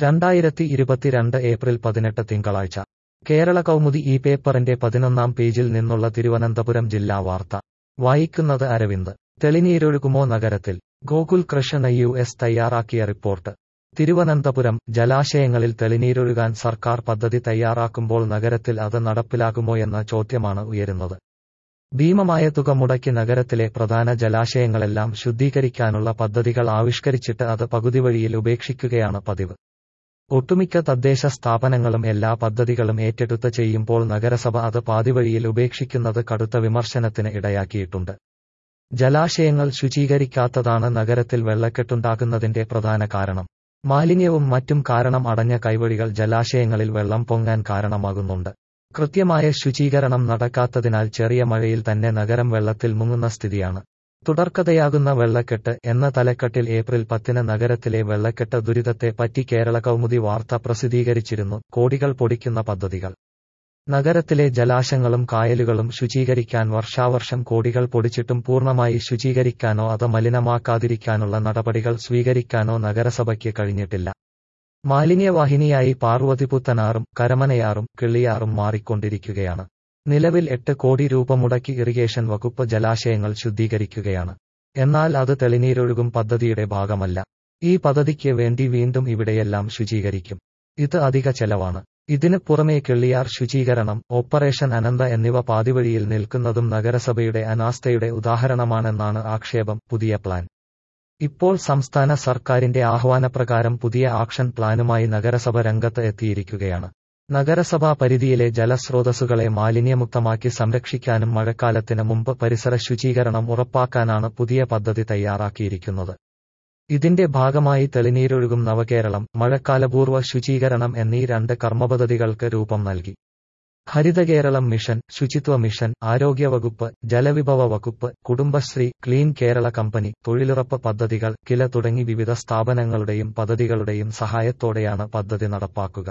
രണ്ടായിരത്തി ഇരുപത്തിരണ്ട് ഏപ്രിൽ പതിനെട്ട് തിങ്കളാഴ്ച കേരള കൗമുദി ഈ പേപ്പറിന്റെ പതിനൊന്നാം പേജിൽ നിന്നുള്ള തിരുവനന്തപുരം ജില്ലാ വാർത്ത വായിക്കുന്നത് അരവിന്ദ് തെളിനീരൊഴുകുമോ നഗരത്തിൽ ഗോകുൽ കൃഷ്ണ യു എസ് തയ്യാറാക്കിയ റിപ്പോർട്ട് തിരുവനന്തപുരം ജലാശയങ്ങളിൽ തെളിനീരൊഴുകാൻ സർക്കാർ പദ്ധതി തയ്യാറാക്കുമ്പോൾ നഗരത്തിൽ അത് നടപ്പിലാകുമോയെന്ന ചോദ്യമാണ് ഉയരുന്നത് ഭീമമായ തുക മുടക്കി നഗരത്തിലെ പ്രധാന ജലാശയങ്ങളെല്ലാം ശുദ്ധീകരിക്കാനുള്ള പദ്ധതികൾ ആവിഷ്കരിച്ചിട്ട് അത് പകുതി വഴിയിൽ ഉപേക്ഷിക്കുകയാണ് പതിവ് ഒട്ടുമിക്ക തദ്ദേശ സ്ഥാപനങ്ങളും എല്ലാ പദ്ധതികളും ഏറ്റെടുത്ത് ചെയ്യുമ്പോൾ നഗരസഭ അത് പാതിവഴിയിൽ ഉപേക്ഷിക്കുന്നത് കടുത്ത വിമർശനത്തിന് ഇടയാക്കിയിട്ടുണ്ട് ജലാശയങ്ങൾ ശുചീകരിക്കാത്തതാണ് നഗരത്തിൽ വെള്ളക്കെട്ടുണ്ടാകുന്നതിന്റെ പ്രധാന കാരണം മാലിന്യവും മറ്റും കാരണം അടഞ്ഞ കൈവഴികൾ ജലാശയങ്ങളിൽ വെള്ളം പൊങ്ങാൻ കാരണമാകുന്നുണ്ട് കൃത്യമായ ശുചീകരണം നടക്കാത്തതിനാൽ ചെറിയ മഴയിൽ തന്നെ നഗരം വെള്ളത്തിൽ മുങ്ങുന്ന സ്ഥിതിയാണ് തുടർക്കഥയാകുന്ന വെള്ളക്കെട്ട് എന്ന തലക്കെട്ടിൽ ഏപ്രിൽ പത്തിന് നഗരത്തിലെ വെള്ളക്കെട്ട് ദുരിതത്തെ പറ്റി കേരള കൗമുദി വാർത്ത പ്രസിദ്ധീകരിച്ചിരുന്നു കോടികൾ പൊടിക്കുന്ന പദ്ധതികൾ നഗരത്തിലെ ജലാശങ്ങളും കായലുകളും ശുചീകരിക്കാൻ വർഷാവർഷം കോടികൾ പൊടിച്ചിട്ടും പൂർണ്ണമായി ശുചീകരിക്കാനോ അത് മലിനമാക്കാതിരിക്കാനുള്ള നടപടികൾ സ്വീകരിക്കാനോ നഗരസഭയ്ക്ക് കഴിഞ്ഞിട്ടില്ല മാലിന്യവാഹിനിയായി പാർവതിപുത്തനാറും കരമനയാറും കിള്ളിയാറും മാറിക്കൊണ്ടിരിക്കുകയാണ് നിലവിൽ എട്ട് കോടി രൂപ മുടക്കി ഇറിഗേഷൻ വകുപ്പ് ജലാശയങ്ങൾ ശുദ്ധീകരിക്കുകയാണ് എന്നാൽ അത് തെളിനീരൊഴുകും പദ്ധതിയുടെ ഭാഗമല്ല ഈ പദ്ധതിക്ക് വേണ്ടി വീണ്ടും ഇവിടെയെല്ലാം ശുചീകരിക്കും ഇത് അധിക ചെലവാണ് ഇതിന് പുറമേ കിള്ളിയാർ ശുചീകരണം ഓപ്പറേഷൻ അനന്ത എന്നിവ പാതിവഴിയിൽ നിൽക്കുന്നതും നഗരസഭയുടെ അനാസ്ഥയുടെ ഉദാഹരണമാണെന്നാണ് ആക്ഷേപം പുതിയ പ്ലാൻ ഇപ്പോൾ സംസ്ഥാന സർക്കാരിന്റെ ആഹ്വാനപ്രകാരം പുതിയ ആക്ഷൻ പ്ലാനുമായി നഗരസഭ രംഗത്ത് എത്തിയിരിക്കുകയാണ് നഗരസഭാ പരിധിയിലെ ജലസ്രോതസ്സുകളെ മാലിന്യമുക്തമാക്കി സംരക്ഷിക്കാനും മഴക്കാലത്തിന് മുമ്പ് പരിസര ശുചീകരണം ഉറപ്പാക്കാനാണ് പുതിയ പദ്ധതി തയ്യാറാക്കിയിരിക്കുന്നത് ഇതിന്റെ ഭാഗമായി തെളിനീരൊഴുകും നവകേരളം മഴക്കാലപൂർവ്വ ശുചീകരണം എന്നീ രണ്ട് കർമ്മപദ്ധതികൾക്ക് രൂപം നൽകി ഹരിതകേരളം മിഷൻ ശുചിത്വ മിഷൻ ആരോഗ്യവകുപ്പ് ജലവിഭവ വകുപ്പ് കുടുംബശ്രീ ക്ലീൻ കേരള കമ്പനി തൊഴിലുറപ്പ് പദ്ധതികൾ കില തുടങ്ങി വിവിധ സ്ഥാപനങ്ങളുടെയും പദ്ധതികളുടെയും സഹായത്തോടെയാണ് പദ്ധതി നടപ്പാക്കുക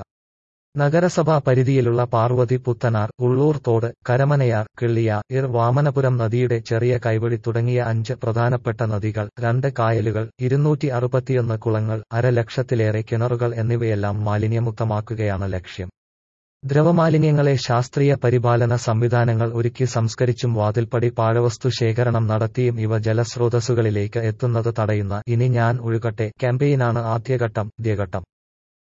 നഗരസഭാ പരിധിയിലുള്ള പാർവതി പുത്തനാർ ഉള്ളൂർ തോട് കരമനയാർ കിള്ളിയാർ ഇർ വാമനപുരം നദിയുടെ ചെറിയ കൈവഴി തുടങ്ങിയ അഞ്ച് പ്രധാനപ്പെട്ട നദികൾ രണ്ട് കായലുകൾ ഇരുന്നൂറ്റി അറുപത്തിയൊന്ന് കുളങ്ങൾ അരലക്ഷത്തിലേറെ കിണറുകൾ എന്നിവയെല്ലാം മാലിന്യമുക്തമാക്കുകയാണ് ലക്ഷ്യം ദ്രവമാലിന്യങ്ങളെ ശാസ്ത്രീയ പരിപാലന സംവിധാനങ്ങൾ ഒരുക്കി സംസ്കരിച്ചും വാതിൽപ്പടി പാഴവസ്തു ശേഖരണം നടത്തിയും ഇവ ജലസ്രോതസ്സുകളിലേക്ക് എത്തുന്നത് തടയുന്ന ഇനി ഞാൻ ഒഴുകട്ടെ ക്യാമ്പയിനാണ് ആദ്യഘട്ടം ദ്യഘട്ടം